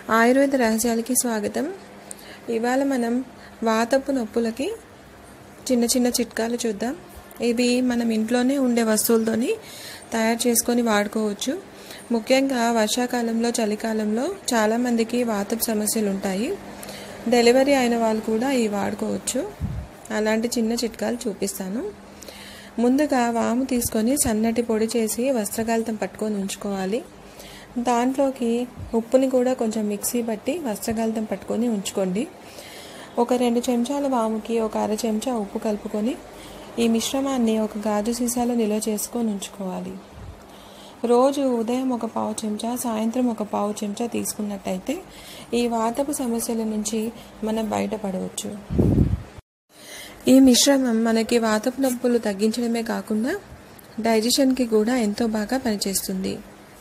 ఆయుర్వేద రహస్యాలకి స్వాగతం ఇవాళ మనం వాతపు నొప్పులకి చిన్న చిన్న చిట్కాలు చూద్దాం ఇవి మనం ఇంట్లోనే ఉండే వస్తువులతోని తయారు చేసుకొని వాడుకోవచ్చు ముఖ్యంగా వర్షాకాలంలో చలికాలంలో చాలామందికి వాతపు సమస్యలు ఉంటాయి డెలివరీ అయిన వాళ్ళు కూడా ఇవి వాడుకోవచ్చు అలాంటి చిన్న చిట్కాలు చూపిస్తాను ముందుగా వాము తీసుకొని సన్నటి పొడి చేసి వస్త్రకాలితం పట్టుకొని ఉంచుకోవాలి దాంట్లోకి ఉప్పుని కూడా కొంచెం మిక్సీ పట్టి వస్త్రకాలితం పట్టుకొని ఉంచుకోండి ఒక రెండు చెంచాల వాముకి ఒక అర చెంచా ఉప్పు కలుపుకొని ఈ మిశ్రమాన్ని ఒక గాజు సీసాలో నిల్వ చేసుకొని ఉంచుకోవాలి రోజు ఉదయం ఒక పావు చెంచా సాయంత్రం ఒక పావు చెంచా తీసుకున్నట్టయితే ఈ వాతపు సమస్యల నుంచి మనం బయటపడవచ్చు ఈ మిశ్రమం మనకి వాతపు నొప్పులు తగ్గించడమే కాకుండా డైజెషన్కి కూడా ఎంతో బాగా పనిచేస్తుంది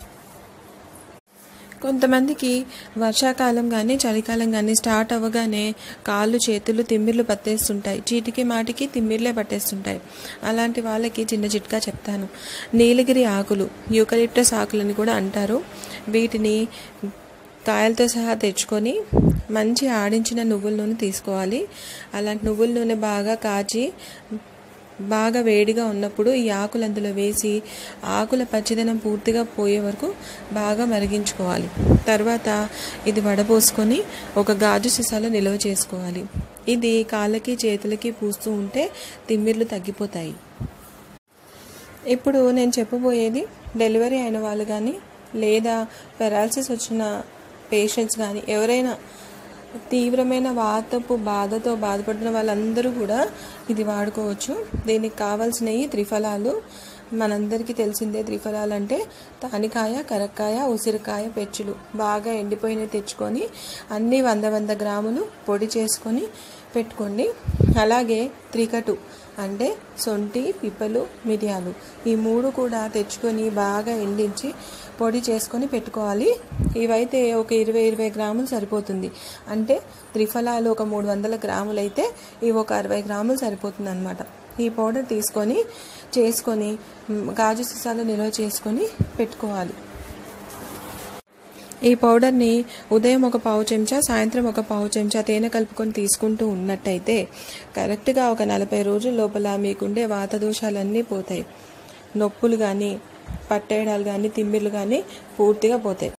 కొంతమందికి వర్షాకాలం కానీ చలికాలం కానీ స్టార్ట్ అవ్వగానే కాళ్ళు చేతులు తిమ్మిర్లు పట్టేస్తుంటాయి చీటికి మాటికి తిమ్మిర్లే పట్టేస్తుంటాయి అలాంటి వాళ్ళకి చిన్న చిట్కా చెప్తాను నీలగిరి ఆకులు యూకలిప్టస్ ఆకులని కూడా అంటారు వీటిని కాయలతో సహా తెచ్చుకొని మంచి ఆడించిన నువ్వుల నూనె తీసుకోవాలి అలాంటి నువ్వుల నూనె బాగా కాచి బాగా వేడిగా ఉన్నప్పుడు ఈ ఆకులు అందులో వేసి ఆకుల పచ్చిదనం పూర్తిగా పోయే వరకు బాగా మరిగించుకోవాలి తర్వాత ఇది వడపోసుకొని ఒక గాజు సీసాలో నిల్వ చేసుకోవాలి ఇది కాళ్ళకి చేతులకి పూస్తూ ఉంటే తిమ్మిర్లు తగ్గిపోతాయి ఇప్పుడు నేను చెప్పబోయేది డెలివరీ అయిన వాళ్ళు కానీ లేదా పెరాలసిస్ వచ్చిన పేషెంట్స్ కానీ ఎవరైనా తీవ్రమైన వాతపు బాధతో బాధపడుతున్న వాళ్ళందరూ కూడా ఇది వాడుకోవచ్చు దీనికి కావాల్సినవి త్రిఫలాలు మనందరికీ తెలిసిందే త్రిఫలాలు అంటే తానికాయ కరక్కాయ ఉసిరికాయ పెచ్చులు బాగా ఎండిపోయినవి తెచ్చుకొని అన్నీ వంద వంద గ్రాములు పొడి చేసుకొని పెట్టుకోండి అలాగే త్రికటు అంటే సొంటి పిప్పలు మిరియాలు ఈ మూడు కూడా తెచ్చుకొని బాగా ఎండించి పొడి చేసుకొని పెట్టుకోవాలి ఇవైతే ఒక ఇరవై ఇరవై గ్రాములు సరిపోతుంది అంటే త్రిఫలాలు ఒక మూడు వందల గ్రాములు అయితే ఇవి ఒక అరవై గ్రాములు సరిపోతుంది అనమాట ఈ పౌడర్ తీసుకొని చేసుకొని గాజు సీసాలో నిల్వ చేసుకొని పెట్టుకోవాలి ఈ పౌడర్ని ఉదయం ఒక పావు చెంచా సాయంత్రం ఒక పావు చెంచా తేనె కలుపుకొని తీసుకుంటూ ఉన్నట్టయితే కరెక్ట్గా ఒక నలభై రోజుల లోపల మీకుండే వాత దోషాలన్నీ పోతాయి నొప్పులు కానీ పట్టేయడాలు కానీ తిమ్మిర్లు కానీ పూర్తిగా పోతాయి